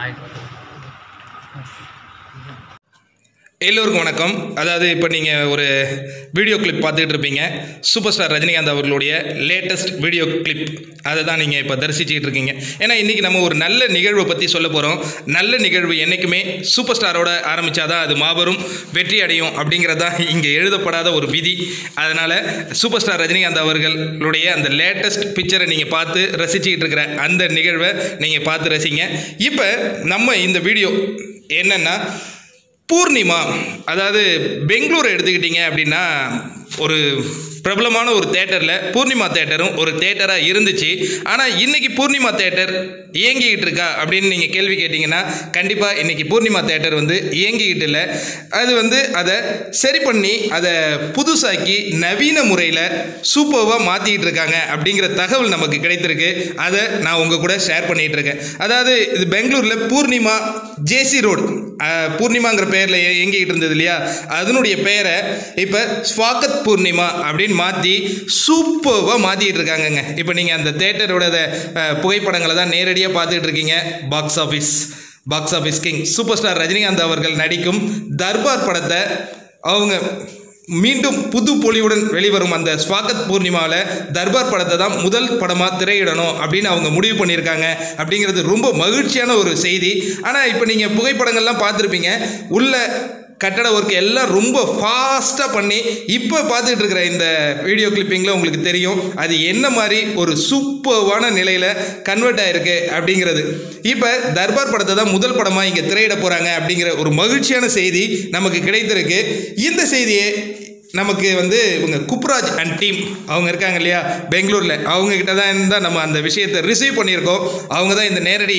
எல்லோருக்கும் வணக்கம் அதாவது இப்போ நீங்கள் ஒரு வீடியோ கிளிப் பார்த்துக்கிட்டு இருப்பீங்க சூப்பர் ஸ்டார் ரஜினிகாந்த் அவர்களுடைய லேட்டஸ்ட் வீடியோ கிளிப் அதை தான் நீங்கள் இப்போ தரிசிச்சுக்கிட்டு இருக்கீங்க ஏன்னா இன்றைக்கி நம்ம ஒரு நல்ல நிகழ்வை பற்றி சொல்ல போகிறோம் நல்ல நிகழ்வு என்றைக்குமே சூப்பர் ஸ்டாரோட ஆரம்பித்தாதான் அது மாபெரும் வெற்றி அடையும் அப்படிங்கிறது தான் இங்கே எழுதப்படாத ஒரு விதி அதனால் சூப்பர் ஸ்டார் ரஜினிகாந்த் அவர்களுடைய அந்த லேட்டஸ்ட் பிக்சரை நீங்கள் பார்த்து ரசிச்சுக்கிட்டு இருக்கிற அந்த நிகழ்வை நீங்கள் பார்த்து ரசிங்க இப்போ நம்ம இந்த வீடியோ என்னென்னா பூர்ணிமா அதாவது பெங்களூர் எடுத்துக்கிட்டிங்க அப்படின்னா ஒரு பிரபலமான ஒரு தேட்டரில் பூர்ணிமா தேட்டரும் ஒரு தேட்டராக இருந்துச்சு ஆனால் இன்றைக்கி பூர்ணிமா தேட்டர் இயங்கிக்கிட்டு இருக்கா அப்படின்னு நீங்கள் கேள்வி கேட்டிங்கன்னா கண்டிப்பாக இன்றைக்கி பூர்ணிமா தேட்டர் வந்து இயங்கிக்கிட்டு இல்லை அது வந்து அதை சரி பண்ணி அதை புதுசாக்கி நவீன முறையில் சூப்பர்வாக மாற்றிக்கிட்டு இருக்காங்க அப்படிங்கிற தகவல் நமக்கு கிடைத்திருக்கு அதை நான் உங்கள் கூட ஷேர் பண்ணிகிட்டு இருக்கேன் அதாவது இது பெங்களூரில் பூர்ணிமா ஜேசி ரோடு பூர்ணிமாங்கிற பேரில் இயங்கிக்கிட்டு இருந்தது இல்லையா அதனுடைய பெயரை இப்போ ஸ்வாகத் பூர்ணிமா அப்படின்னு மாற்றி சூப்பர்வாக மாற்றிக்கிட்டு இருக்காங்கங்க இப்போ நீங்கள் அந்த தேட்டரோட அஹ், புகைப்படங்களை தான் நேரடியாக பார்த்துக்கிட்டு இருக்கீங்க box office box office king super star Rajinikanth அவர்கள் நடிக்கும் தர்பார் படத்தை அவங்க மீண்டும் புது பொலிவுடன் வெளிவரும் அந்த ஸ்வாகத் பூர்ணிமாவில் தர்பார் படத்தை தான் முதல் படமாக திரையிடணும் அப்படின்னு அவங்க முடிவு பண்ணியிருக்காங்க அப்படிங்கிறது ரொம்ப மகிழ்ச்சியான ஒரு செய்தி ஆனால் இப்போ நீங்கள் புகைப்படங்கள்லாம் பார்த்துருப்பீங்க உள்ள கட்டட ஒர்க் எல்லாம் ரொம்ப ஃபாஸ்ட்டாக பண்ணி இப்போ பார்த்துட்டு இருக்கிற இந்த வீடியோ கிளிப்பிங்கில் உங்களுக்கு தெரியும் அது என்ன மாதிரி ஒரு சூப்பர்வான நிலையில் கன்வெர்ட் ஆயிருக்கு அப்படிங்கிறது இப்போ தர்பார் படத்தை தான் முதல் படமாக இங்கே திரையிட போகிறாங்க அப்படிங்கிற ஒரு மகிழ்ச்சியான செய்தி நமக்கு கிடைத்திருக்கு இந்த செய்தியை நமக்கு வந்து இவங்க குப்ராஜ் அண்ட் டீம் அவங்க இருக்காங்க இல்லையா பெங்களூரில் அவங்க கிட்ட தான் இருந்தால் நம்ம அந்த விஷயத்தை ரிசீவ் பண்ணியிருக்கோம் அவங்க தான் இந்த நேரடி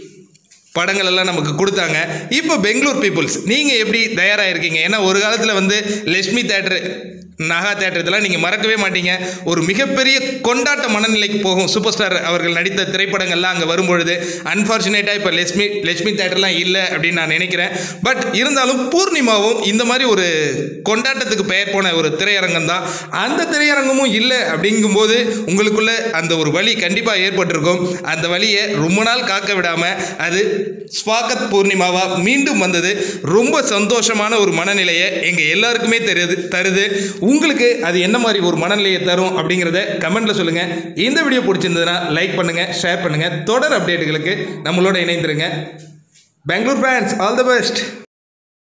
படங்கள் எல்லாம் நமக்கு கொடுத்தாங்க இப்போ பெங்களூர் பீப்புள்ஸ் நீங்கள் எப்படி தயாராக இருக்கீங்க ஏன்னா ஒரு காலத்தில் வந்து லட்சுமி தேட்டரு நகா தேட்டர் இதெல்லாம் நீங்கள் மறக்கவே மாட்டீங்க ஒரு மிகப்பெரிய கொண்டாட்ட மனநிலைக்கு போகும் சூப்பர் ஸ்டார் அவர்கள் நடித்த திரைப்படங்கள்லாம் அங்கே வரும்பொழுது அன்ஃபார்ச்சுனேட்டாக இப்போ லட்சுமி லட்சுமி தேட்டர்லாம் இல்லை அப்படின்னு நான் நினைக்கிறேன் பட் இருந்தாலும் பூர்ணிமாவும் இந்த மாதிரி ஒரு கொண்டாட்டத்துக்கு பெயர் போன ஒரு திரையரங்கம் தான் அந்த திரையரங்கமும் இல்லை அப்படிங்கும்போது உங்களுக்குள்ள அந்த ஒரு வழி கண்டிப்பாக ஏற்பட்டிருக்கும் அந்த வழியை ரொம்ப நாள் காக்க விடாமல் அது ஸ்வாகத் பூர்ணிமாவா மீண்டும் வந்தது ரொம்ப சந்தோஷமான ஒரு மனநிலையை எங்கள் எல்லாருக்குமே தெரியுது தருது உங்களுக்கு அது என்ன மாதிரி ஒரு மனநிலையை தரும் அப்படிங்கிறத கமெண்ட்டில் சொல்லுங்கள் இந்த வீடியோ பிடிச்சிருந்ததுன்னா லைக் பண்ணுங்கள் ஷேர் பண்ணுங்கள் தொடர் அப்டேட்டுகளுக்கு நம்மளோட இணைந்துருங்க Bengaluru fans all the best